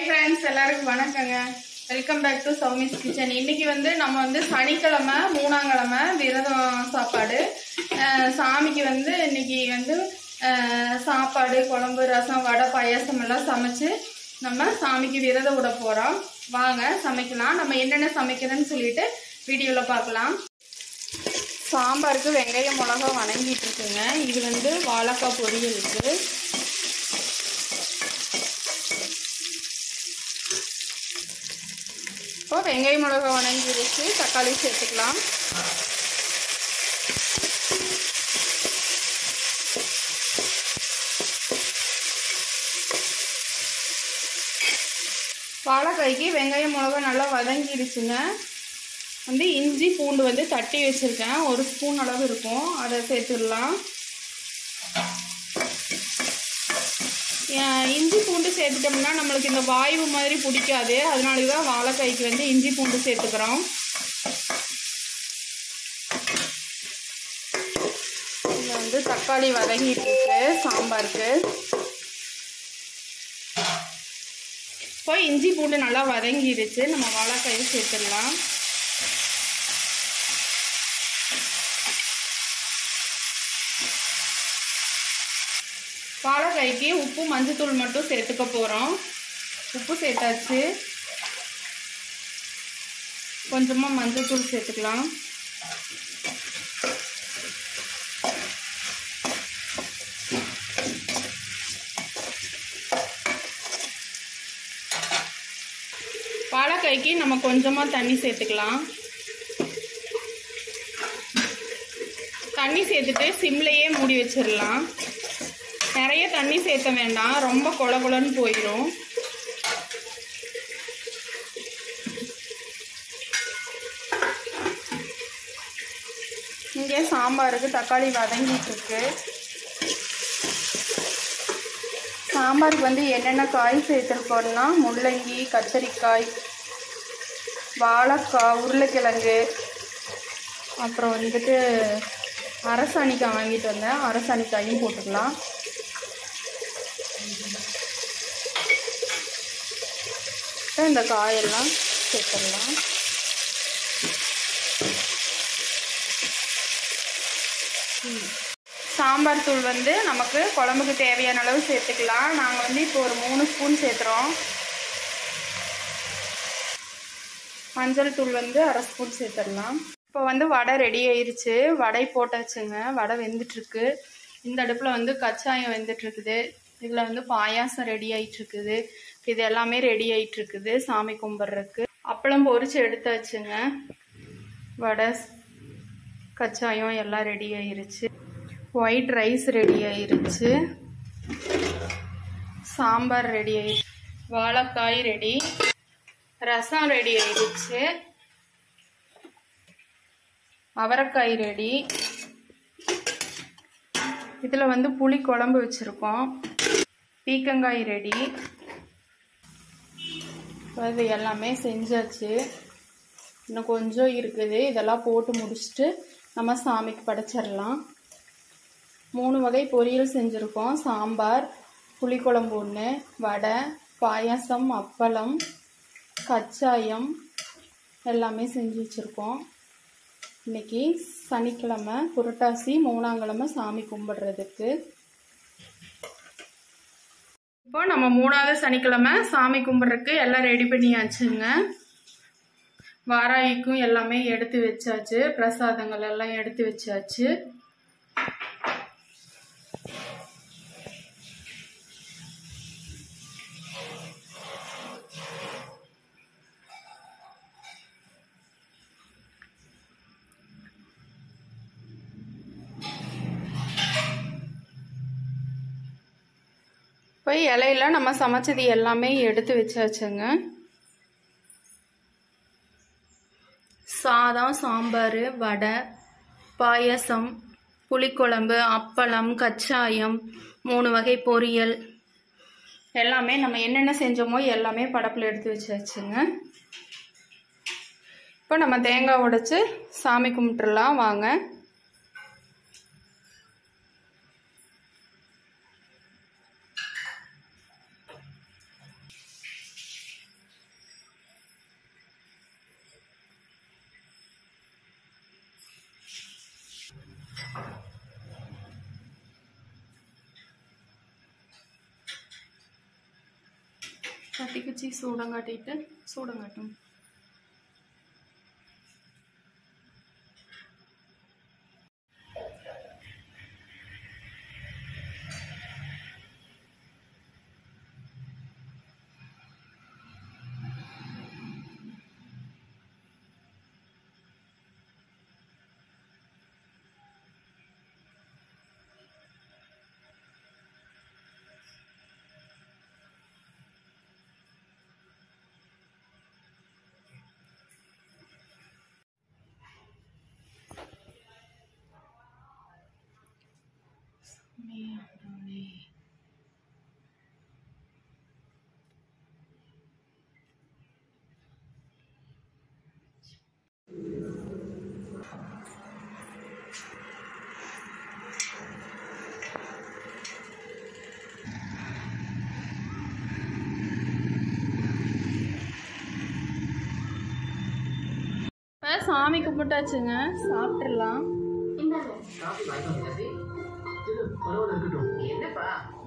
friends எல்லாருக்கும் வணக்கங்க welcome back to Soumi's kitchen இன்னைக்கு வந்து நம்ம வந்து சனிக்கிழமை மூணாங்கிழமை விரதம் சாப்பாடு அஹ் சாமிக்கு வந்து இன்னைக்கு வந்து அஹ் சாப்பாடு குழம்பு ரசம் வடை பாயாசம் எல்லாம் சமைச்சு நம்ம சாமிக்கு விரதம் விட போறோம் வாங்க சமைக்கலாம் நம்ம என்னென்ன சமைக்கிறோன்னு சொல்லிட்டு வீடியோல பார்க்கலாம் சாம்பாருக்கு வெங்காயம் மிளகா வணங்கிட்டு இருக்குங்க இது வந்து வாழைக்காய் பொரியலுக்கு இப்போ வெங்காயம் மிளகா வணங்கிருச்சு தக்காளி சேர்த்துக்கலாம் வாழைக்காய்க்கு வெங்காயம் மிளகா நல்லா வதங்கிருச்சுங்க வந்து இஞ்சி பூண்டு வந்து தட்டி வச்சுருக்கேன் ஒரு ஸ்பூன் அளவு இருக்கும் அதை சேர்த்துடலாம் ஏன் இஞ்சி பூண்டு சேர்த்துட்டோம்னா நம்மளுக்கு இந்த வாய்வு மாதிரி பிடிக்காது அதனால தான் வாழைக்காய்க்கு வந்து இஞ்சி பூண்டு சேர்த்துக்கிறோம் இதில் வந்து தக்காளி வதங்கிட்டு இருக்கு சாம்பாருக்கு இப்போ இஞ்சி பூண்டு நல்லா வதங்கிடுச்சு நம்ம வாழைக்காயை சேர்த்துடலாம் வாழைக்காய்க்கு உப்பு மஞ்சத்தூள் மட்டும் சேர்த்துக்க போகிறோம் உப்பு சேர்த்தாச்சு கொஞ்சமாக மஞ்சத்தூள் சேர்த்துக்கலாம் வாழைக்காய்க்கு நம்ம கொஞ்சமாக தண்ணி சேர்த்துக்கலாம் தண்ணி சேர்த்துட்டு சிம்லையே மூடி வச்சிடலாம் நிறைய தண்ணி சேர்த்த வேண்டாம் ரொம்ப கொல கொலன்னு போயிடும் இங்கே சாம்பாருக்கு தக்காளி வதங்கிட்டு இருக்கு சாம்பாருக்கு வந்து என்னென்ன காய் சேர்த்துருக்கோம்னா முள்ளங்கி கத்தரிக்காய் வாழைக்காய் உருளைக்கிழங்கு அப்புறம் வந்துட்டு அரசாணிக்காய் வாங்கிட்டு வந்தேன் அரசாணிக்காயும் போட்டுக்கலாம் இப்போ இந்த காயெல்லாம் சேர்த்துடலாம் சாம்பார் தூள் வந்து நமக்கு குழம்புக்கு தேவையான அளவு சேர்த்துக்கலாம் நாங்கள் வந்து இப்போ ஒரு மூணு ஸ்பூன் சேர்த்துறோம் மஞ்சள் தூள் வந்து அரை ஸ்பூன் சேர்த்துடலாம் இப்போ வந்து வடை ரெடி ஆயிருச்சு வடை போட்டாச்சுங்க வடை வெந்துட்டுருக்கு இந்த அடுப்பில் வந்து கச்சாயம் வெந்துட்டுருக்குது இதில் வந்து பாயாசம் ரெடி ஆயிட்டு இருக்குது இது எல்லாமே ரெடி ஆயிட்டு இருக்குது சாமி கும்பிட்றதுக்கு அப்பளம் பொரிச்சு எடுத்தாச்சுங்க வடை கச்சாயம் எல்லாம் ரெடி ஆயிருச்சு ஒயிட் ரைஸ் ரெடி ஆயிருச்சு சாம்பார் ரெடி ஆயிடுச்சு வாழைக்காய் ரெடி ரசம் ரெடி ஆயிடுச்சு அவரைக்காய் ரெடி இதில் வந்து புளி குழம்பு வச்சுருக்கோம் பீக்கங்காய் ரெடி இது எல்லாமே செஞ்சாச்சு இன்னும் கொஞ்சம் இருக்குது இதெல்லாம் போட்டு முடிச்சுட்டு நம்ம சாமிக்கு படைச்சிடலாம் மூணு வகை பொரியல் செஞ்சுருக்கோம் சாம்பார் புளிக்குழம்பு ஒன்று வடை பாயாசம் அப்பளம் கச்சாயம் எல்லாமே செஞ்சு வச்சுருக்கோம் இன்னைக்கு சனிக்கிழமை புரட்டாசி மூணாங்கிழமை சாமி கும்பிடுறதுக்கு இப்போ நம்ம மூணாவது சனிக்கிழமை சாமி கும்பிட்றதுக்கு எல்லாம் ரெடி பண்ணியாச்சுங்க வாராய்க்கும் எல்லாமே எடுத்து வச்சாச்சு பிரசாதங்கள் எல்லாம் எடுத்து வச்சாச்சு இப்போ இலையில நம்ம சமைச்சது எல்லாமே எடுத்து வச்சாச்சுங்க சாதம் சாம்பார் வடை பாயசம் புளிக்குழம்பு அப்பளம் கச்சாயம் மூணு வகை பொரியல் எல்லாமே நம்ம என்னென்ன செஞ்சோமோ எல்லாமே படப்பில் எடுத்து வச்சாச்சுங்க இப்போ நம்ம தேங்காய் உடைச்சு சாமி கும்பிட்டுறலாம் வாங்க சட்டி குச்சி சூடம் காட்டிட்டு சூடம் காட்டும் இப்போ சாமி கும்பிட்டாச்சுங்க சாப்பிட்றலாம் காஃபி வாங்கிட்டு வந்து இது பரவாயில்ல இருக்கட்டும் என்னப்பா